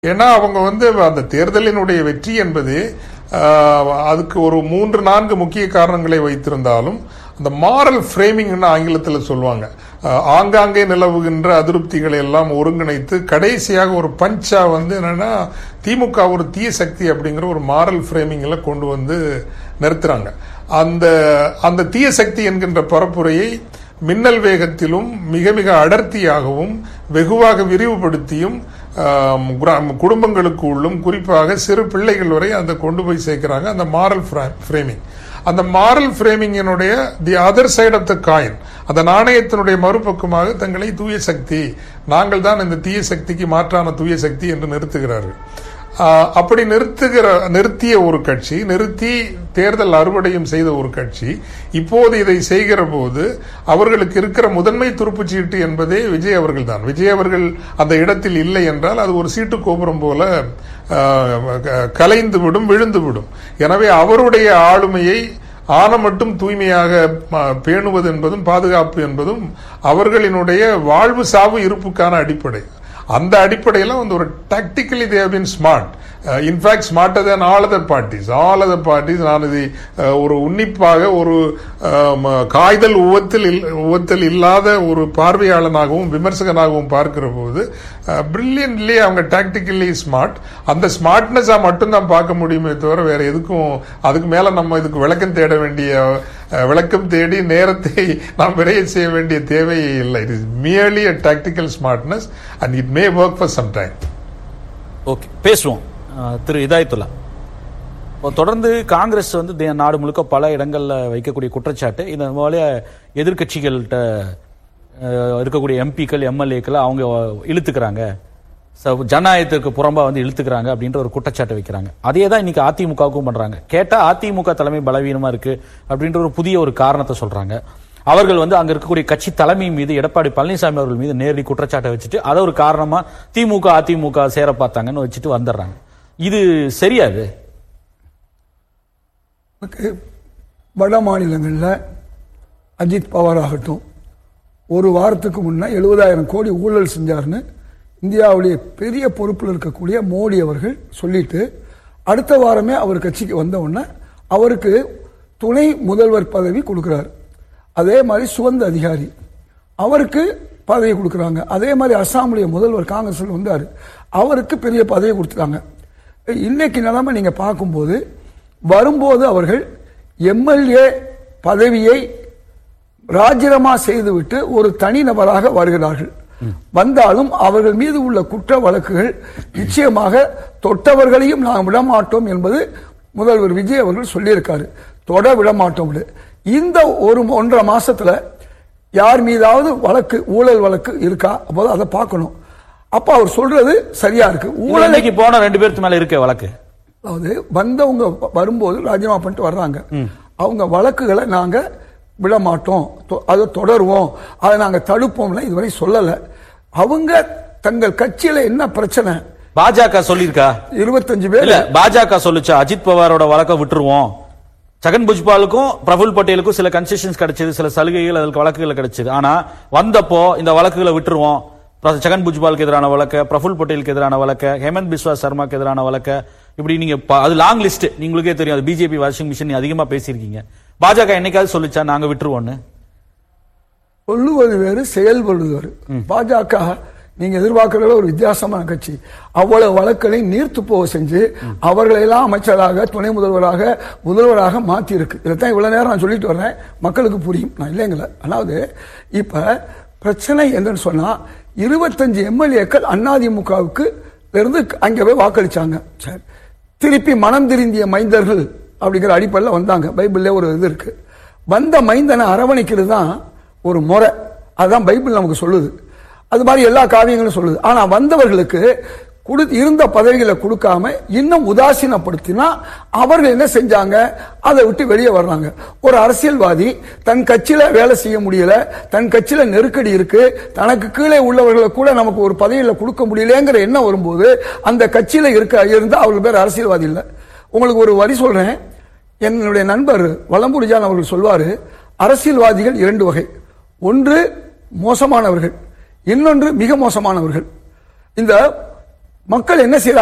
ஏன்னா அவங்க வந்து அந்த தேர்தலினுடைய வெற்றி என்பது ஆஹ், அதுக்கு ஒரு மூன்று நான்கு முக்கிய காரணங்களை வைத்திருந்தாலும் அந்த மாரல் ஃப்ரேமிங்னு ஆங்கிலத்தில் சொல்லுவாங்க ஆஹ், ஆங்காங்கே நிலவுகின்ற அதிருப்திகளை எல்லாம் ஒருங்கிணைத்து கடைசியாக ஒரு பஞ்சா வந்து என்னன்னா திமுக ஒரு தீய சக்தி அப்படிங்கிற ஒரு மாரல் ஃப்ரேமிங்ல கொண்டு வந்து நிறுத்துறாங்க அந்த அந்த தீய சக்தி என்கின்ற பரப்புரையை மின்னல் வேகத்திலும் மிக மிக அடர்த்தியாகவும் வெகுவாக விரிவுபடுத்தியும் ஆம், குர- குடும்பங்களுக்கு உள்ளும் குறிப்பாக சிறு பிள்ளைகள் வரை அதை கொண்டு போய் சேர்க்கிறாங்க அந்த மாரல் ஃப்ரேமிங் அந்த மாரல் ஃப்ரேமிங்கினுடைய the other side of the coin அந்த நாணயத்தினுடைய மறுபக்கமாக தங்களை தூய சக்தி நாங்கள் தான் இந்த தீய சக்திக்கு மாற்றான தூய சக்தி என்று நிறுத்துகிறார்கள் ஆஹ், அப்படி நிறுத்துகிற நிறுத்திய ஒரு கட்சி நிறுத்தி தேர்தல் அறுவடையும் செய்த ஒரு கட்சி இப்போது இதை செய்கிற போது அவர்களுக்கு இருக்கிற முதன்மை துருப்புச் சீட்டு என்பதே விஜய் அவர்கள் தான் விஜய் அவர்கள் அந்த இடத்தில் இல்லை என்றால் அது ஒரு சீட்டு கோபுரம் போல ஆஹ், க- கலைந்து விடும் விழுந்து விடும் எனவே அவருடைய ஆளுமையை ஆன மட்டும் தூய்மையாக ம, பேணுவது என்பதும் பாதுகாப்பு என்பதும் அவர்களினுடைய வாழ்வு சாவு இருப்புக்கான அடிப்படை அந்த அடிப்படையில் வந்து ஒரு tactically they been smart in fact smarter than all other parties all other parties நான் இது அஹ், ஒரு உன்னிப்பாக ஒரு அஹ், காய்தல் உவத்தில் இல்- உவத்தில் இல்லாத ஒரு பார்வையாளனாகவும் விமர்சகனாகவும் பார்க்கிற போது பிரில்லியன்ட்லி அவங்க டாக்டிக்கலி ஸ்மார்ட் அந்த ஸ்மார்ட்னஸா மட்டும்தான் பார்க்க முடியுமே தவிர வேற எதுக்கும் அதுக்கு மேல நம்ம இதுக்கு விளக்கம் தேட வேண்டிய அஹ், விளக்கம் தேடி நேரத்தை நாம் விரைய செய்ய வேண்டிய தேவையே இல்லை it is merely a tactical smartness and it may work for some time okay பேசுவோம் அஹ், திரு இதாயத்துல்லா இப்போ தொடர்ந்து காங்கிரஸ் வந்து தே- நாடு முழுக்க பல இடங்கள்ல வைக்கக்கூடிய குற்றச்சாட்டு இந்த போல எதிர்கட்சிகள்கிட்ட இருக்கக்கூடிய எம்பிக்கள் எம்எல்ஏக்கள் அவங்க இழுத்துக்கிறாங்க ச- ஜனநாயகத்திற்கு புறம்பா வந்து இழுத்துக்கிறாங்க அப்படின்ற ஒரு குற்றச்சாட்டு வைக்கிறாங்க அதே தான் இன்னைக்கு அதிமுகவுக்கும் பண்றாங்க கேட்டா அதிமுக தலைமை பலவீனமா இருக்கு அப்படின்ற ஒரு புதிய ஒரு காரணத்தை சொல்றாங்க அவர்கள் வந்து அங்க இருக்கக்கூடிய கட்சி தலைமை மீது எடப்பாடி பழனிசாமி அவர்கள் மீது நேரடி குற்றச்சாட்டை வச்சுட்டு அதை ஒரு காரணமா திமுக அதிமுக சேர பார்த்தாங்கன்னு வச்சுட்டு வந்துடுறாங்க இது சரியா இது நமக்கு வட மாநிலங்களில் அஜித் பவார் ஆகட்டும் ஒரு வாரத்துக்கு முன்னே எழுபதாயிரம் கோடி ஊழல் செஞ்சார்னு இந்தியாவுடைய பெரிய பொறுப்பில் இருக்கக்கூடிய மோடி அவர்கள் சொல்லிட்டு அடுத்த வாரமே அவர் கட்சிக்கு வந்த உடனே அவருக்கு துணை முதல்வர் பதவி கொடுக்கிறார் அதே மாதிரி சுவந்த அதிகாரி அவருக்கு பதவி கொடுக்குறாங்க அதே மாதிரி அஸ்ஸாமுடைய முதல்வர் காங்கிரஸில் வந்தார் அவருக்கு பெரிய பதவி கொடுத்துட்டாங்க இன்னைக்கு நிலைமை நீங்க பார்க்கும்போது வரும்போது அவர்கள் எம்எல்ஏ பதவியை ராஜினாமா செய்துவிட்டு ஒரு தனிநபராக வருகிறார்கள் வந்தாலும் அவர்கள் மீது உள்ள குற்ற வழக்குகள் நிச்சயமாக தொட்டவர்களையும் நாம் விடமாட்டோம் என்பது முதல்வர் விஜய் அவர்கள் சொல்லியிருக்காரு தொட விடமாட்டோம் இந்த ஒரு ஒன்றரை மாசத்துல யார் மீதாவது வழக்கு ஊழல் வழக்கு இருக்கா அப்போது அதை பார்க்கணும் அப்ப அவர் சொல்றது சரியா இருக்கு ஊழலை இன்னைக்கு போன ரெண்டு பேருக்கு மேல இருக்க வழக்கு அதாவது வந்தவங்க வ- வரும்போது ராஜினாமா பண்ணிட்டு வர்றாங்க அவங்க வழக்குகளை நாங்க விட மாட்டோம் தொ- அதை தொடருவோம் அதை நாங்க தடுப்போம்ல இதுவரை சொல்லல அவங்க தங்கள் கட்சியில என்ன பிரச்சனை பாஜக சொல்லியிருக்கா இருபத்தஞ்சு பேர் இல்ல பாஜக சொல்லுச்சா அஜித் பவாரோட வழக்க விட்டுருவோம் ஜெகன் புஜ்பாலுக்கும் பிரபுல் பட்டேலுக்கும் சில கன்செஷன்ஸ் கிடைச்சது சில சலுகைகள் அதுக்கு வழக்குகள் கிடைச்சது ஆனா வந்தப்போ இந்த வழக்குகளை விட்டுருவோம் பிர- ஜெகன் புஜ்பாலுக்கு எதிரான வழக்க பிரபுல் பட்டேலுக்கு எதிரான வழக்க ஹேமந்த் பிஸ்வா சர்மாக்கு எதிரான வழக்க இப்படி நீங்க ப- அது லாங் லிஸ்ட் உங்களுக்கே தெரியும் அது பிஜேபி வாஷிங் மிஷின் நீ அதிகமா பேசியிருக்கீங்க பாஜக என்னைக்காவது சொல்லுச்சா நாங்க விட்டுருவோம்னு சொல்லுவது வேறு செயல்படுவது வேறு பாஜக நீங்க எதிர்பார்க்கிற ஒரு வித்தியாசமான கட்சி அவ்வளவு வழக்குகளை நீர்த்து போக செஞ்சு அவர்களை எல்லாம் அமைச்சராக துணை முதல்வராக முதல்வராக மாத்தி இருக்கு இதைத்தான் இவ்வளவு நேரம் நான் சொல்லிட்டு வர்றேன் மக்களுக்கு புரியும் நான் இல்லைங்கள அதாவது இப்ப பிரச்சனை என்னன்னு சொன்னா இருபத்தஞ்சு எம்எல்ஏக்கள் அதிமுகவுக்கு இருந்து அங்க போய் வாக்களிச்சாங்க சரி திருப்பி மனம் திருந்திய மைந்தர்கள் அப்படிங்கிற அடிப்படையில் வந்தாங்க பைபிள்ல ஒரு இது இருக்கு வந்த மைந்தனை அரவணைக்கிறது தான் ஒரு முறை அதுதான் பைபிள் நமக்கு சொல்லுது அது மாதிரி எல்லா காரியங்களும் சொல்லுது ஆனா வந்தவர்களுக்கு குடு இருந்த பதவிகளை கொடுக்காம இன்னும் உதாசீனப்படுத்தினா அவர்கள் என்ன செஞ்சாங்க அதை விட்டு வெளியே வர்றாங்க ஒரு அரசியல்வாதி தன் கட்சியில வேலை செய்ய முடியல தன் கட்சியில நெருக்கடி இருக்கு தனக்கு கீழே உள்ளவர்களை கூட நமக்கு ஒரு பதவியில கொடுக்க முடியலங்கிற எண்ணம் வரும்போது அந்த கட்சியில இருக்க இருந்தா அவர்கள் பேர் அரசியல்வாதி இல்ல உங்களுக்கு ஒரு வரி சொல்றேன் என்னுடைய நண்பர் வலம்பூர் ஜான் அவர்கள் சொல்வாரு அரசியல்வாதிகள் இரண்டு வகை ஒன்று மோசமானவர்கள் இன்னொன்று மிக மோசமானவர்கள் இந்த மக்கள் என்ன செய்யறாங்க